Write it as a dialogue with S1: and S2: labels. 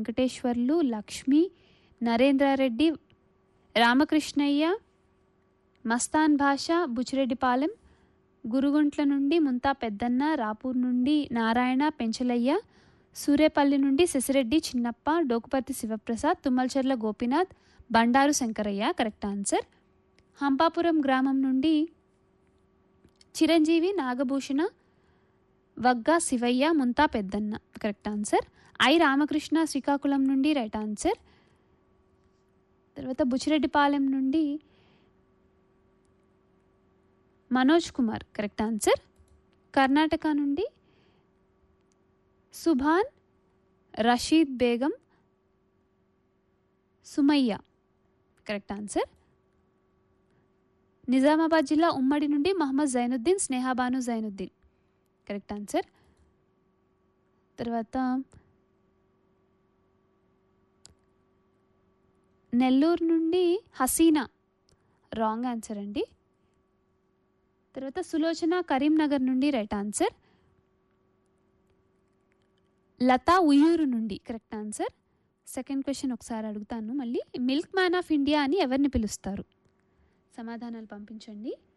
S1: వెంకటేశ్వర్లు లక్ష్మి నరేంద్రారెడ్డి రామకృష్ణయ్య మస్తాన్ భాష బుచ్చిరెడ్డిపాలెం గురుగుంట్ల నుండి ముంతా పెద్దన్న రాపూర్ నుండి నారాయణ పెంచలయ్య సూరేపల్లి నుండి శశిరెడ్డి చిన్నప్ప డోకుపర్తి శివప్రసాద్ తుమ్మలచెర్ల గోపీనాథ్ బండారు శంకరయ్య కరెక్ట్ ఆన్సర్ హంపాపురం గ్రామం నుండి Chiranjeevi Nagabhushana Vagga Sivaiah Munta Peddanna correct answer I Ramakrishna Srikakulam నుండి రైట్ ఆన్సర్ తర్వాత బుచ్చిరెడ్డిపాలెం నుండి మనోజ్ కుమార్ కరెక్ట్ ఆన్సర్ కర్ణాటక నుండి సుభాన్ రషీద్ బేగం సుమయ్య కరెక్ట్ ఆన్సర్ నిజామాబాద్ జిల్లా ఉమ్మడి నుండి మహమ్మద్ జైనుద్దీన్ స్నేహాబాను జైనుద్దీన్ కరెక్ట్ ఆన్సర్ తర్వాత నెల్లూరు నుండి హసీనా రాంగ్ ఆన్సర్ అండి తర్వాత సులోచన కరీంనగర్ నుండి రైట్ ఆన్సర్ లతా ఉయ్యూరు నుండి కరెక్ట్ ఆన్సర్ సెకండ్ క్వశ్చన్ ఒకసారి అడుగుతాను మళ్ళీ మిల్క్ మ్యాన్ ఆఫ్ ఇండియా అని ఎవరిని పిలుస్తారు సమాధానాలు పంపించండి